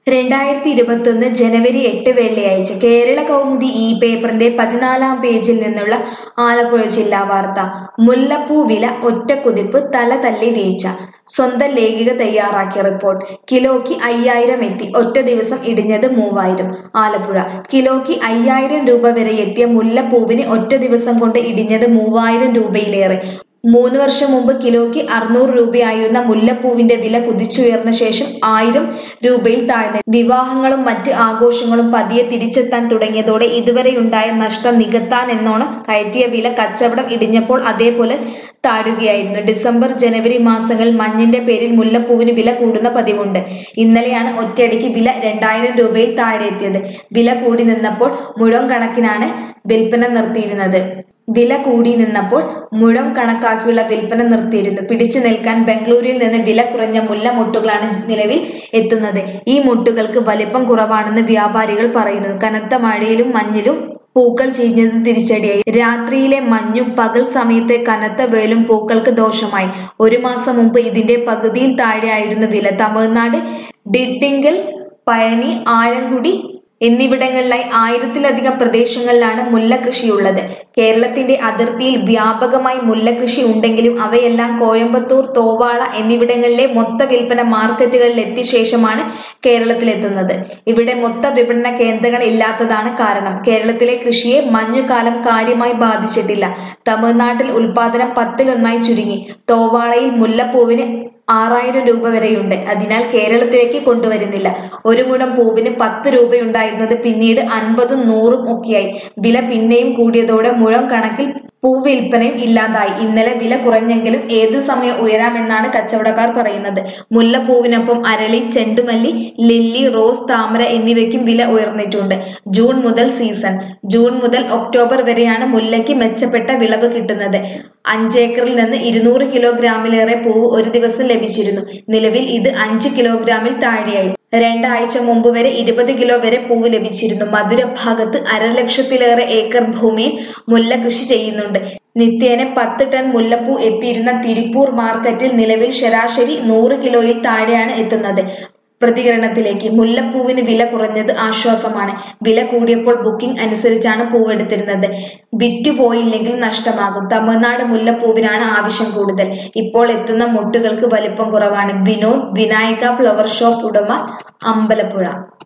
രണ്ടായിരത്തി ഇരുപത്തൊന്ന് ജനുവരി എട്ട് വെള്ളിയാഴ്ച കേരള കൗമുദി ഈ പേപ്പറിന്റെ പതിനാലാം പേജിൽ നിന്നുള്ള ആലപ്പുഴ ജില്ലാ വാർത്ത മുല്ലപ്പൂ വില ഒറ്റക്കുതിപ്പ് തല തല്ലി വീഴ്ച സ്വന്തം ലേഖിക തയ്യാറാക്കിയ റിപ്പോർട്ട് കിലോയ്ക്ക് അയ്യായിരം എത്തി ഒറ്റ ദിവസം ഇടിഞ്ഞത് മൂവായിരം ആലപ്പുഴ കിലോയ്ക്ക് അയ്യായിരം രൂപ വരെ എത്തിയ മുല്ലപ്പൂവിന് ഒറ്റ ദിവസം കൊണ്ട് ഇടിഞ്ഞത് മൂവായിരം രൂപയിലേറെ മൂന്ന് വർഷം മുമ്പ് കിലോയ്ക്ക് അറുന്നൂറ് രൂപയായിരുന്ന മുല്ലപ്പൂവിന്റെ വില കുതിച്ചുയർന്ന ശേഷം ആയിരം രൂപയിൽ താഴ്ന്നു വിവാഹങ്ങളും മറ്റ് ആഘോഷങ്ങളും പതിയെ തിരിച്ചെത്താൻ തുടങ്ങിയതോടെ ഇതുവരെയുണ്ടായ നഷ്ടം നികത്താൻ എന്നോണം കയറ്റിയ വില കച്ചവടം ഇടിഞ്ഞപ്പോൾ അതേപോലെ താഴുകയായിരുന്നു ഡിസംബർ ജനുവരി മാസങ്ങളിൽ മഞ്ഞിന്റെ പേരിൽ മുല്ലപ്പൂവിന് വില കൂടുന്ന പതിവുണ്ട് ഇന്നലെയാണ് ഒറ്റയടിക്ക് വില രണ്ടായിരം രൂപയിൽ താഴെ എത്തിയത് വില കൂടി നിന്നപ്പോൾ മുഴം കണക്കിനാണ് വിൽപ്പന നിർത്തിയിരുന്നത് വില കൂടി നിന്നപ്പോൾ മുഴം കണക്കാക്കിയുള്ള വിൽപ്പന നിർത്തിയിരുന്നു പിടിച്ചു നിൽക്കാൻ ബംഗളൂരിൽ നിന്ന് വില കുറഞ്ഞ മുല്ല മുട്ടുകളാണ് നിലവിൽ എത്തുന്നത് ഈ മുട്ടുകൾക്ക് വലിപ്പം കുറവാണെന്ന് വ്യാപാരികൾ പറയുന്നു കനത്ത മഴയിലും മഞ്ഞിലും പൂക്കൾ ചീഞ്ഞത് തിരിച്ചടിയായി രാത്രിയിലെ മഞ്ഞും പകൽ സമയത്തെ കനത്ത വെയിലും പൂക്കൾക്ക് ദോഷമായി ഒരു മാസം മുമ്പ് ഇതിന്റെ പകുതിയിൽ താഴെയായിരുന്നു വില തമിഴ്നാട് ഡിഡിങ്കൽ പഴനി ആഴംകുടി എന്നിവിടങ്ങളിലായി ആയിരത്തിലധികം പ്രദേശങ്ങളിലാണ് മുല്ല കൃഷിയുള്ളത് കേരളത്തിന്റെ അതിർത്തിയിൽ വ്യാപകമായി മുല്ല കൃഷി ഉണ്ടെങ്കിലും അവയെല്ലാം കോയമ്പത്തൂർ തോവാള എന്നിവിടങ്ങളിലെ മൊത്ത വിൽപ്പന മാർക്കറ്റുകളിൽ എത്തിയ ശേഷമാണ് കേരളത്തിലെത്തുന്നത് ഇവിടെ മൊത്ത വിപണന കേന്ദ്രങ്ങൾ ഇല്ലാത്തതാണ് കാരണം കേരളത്തിലെ കൃഷിയെ മഞ്ഞുകാലം കാര്യമായി ബാധിച്ചിട്ടില്ല തമിഴ്നാട്ടിൽ ഉൽപാദനം പത്തിലൊന്നായി ചുരുങ്ങി തോവാളയിൽ മുല്ലപ്പൂവിന് ആറായിരം രൂപ വരെയുണ്ട് അതിനാൽ കേരളത്തിലേക്ക് കൊണ്ടുവരുന്നില്ല ഒരു മുഴം പൂവിന് പത്ത് രൂപയുണ്ടായിരുന്നത് പിന്നീട് അൻപതും നൂറും ഒക്കെയായി വില പിന്നെയും കൂടിയതോടെ മുഴം കണക്കിൽ പൂവിൽപ്പനയും ഇല്ലാതായി ഇന്നലെ വില കുറഞ്ഞെങ്കിലും ഏത് സമയം ഉയരാമെന്നാണ് കച്ചവടക്കാർ പറയുന്നത് മുല്ലപ്പൂവിനൊപ്പം അരളി ചെണ്ടുമല്ലി ലില്ലി റോസ് താമര എന്നിവയ്ക്കും വില ഉയർന്നിട്ടുണ്ട് ജൂൺ മുതൽ സീസൺ ജൂൺ മുതൽ ഒക്ടോബർ വരെയാണ് മുല്ലയ്ക്ക് മെച്ചപ്പെട്ട വിളവ് കിട്ടുന്നത് അഞ്ചേക്കറിൽ നിന്ന് ഇരുന്നൂറ് കിലോഗ്രാമിലേറെ പൂവ് ഒരു ദിവസം ലഭിച്ചിരുന്നു നിലവിൽ ഇത് അഞ്ച് കിലോഗ്രാമിൽ താഴെയായി രണ്ടാഴ്ച മുമ്പ് വരെ ഇരുപത് കിലോ വരെ പൂവ് ലഭിച്ചിരുന്നു മധുര ഭാഗത്ത് അരലക്ഷത്തിലേറെ ഏക്കർ ഭൂമിയിൽ മുല്ല കൃഷി ചെയ്യുന്നുണ്ട് നിത്യേന പത്ത് ടൺ മുല്ലപ്പൂ എത്തിയിരുന്ന തിരുപ്പൂർ മാർക്കറ്റിൽ നിലവിൽ ശരാശരി നൂറ് കിലോയിൽ താഴെയാണ് എത്തുന്നത് പ്രതികരണത്തിലേക്ക് മുല്ലപ്പൂവിന് വില കുറഞ്ഞത് ആശ്വാസമാണ് വില കൂടിയപ്പോൾ ബുക്കിംഗ് അനുസരിച്ചാണ് പൂവെടുത്തിരുന്നത് വിറ്റുപോയില്ലെങ്കിൽ നഷ്ടമാകും തമിഴ്നാട് മുല്ലപ്പൂവിനാണ് ആവശ്യം കൂടുതൽ ഇപ്പോൾ എത്തുന്ന മുട്ടുകൾക്ക് വലിപ്പം കുറവാണ് വിനോദ് വിനായക ഫ്ലവർ ഷോപ്പ് ഉടമ അമ്പലപ്പുഴ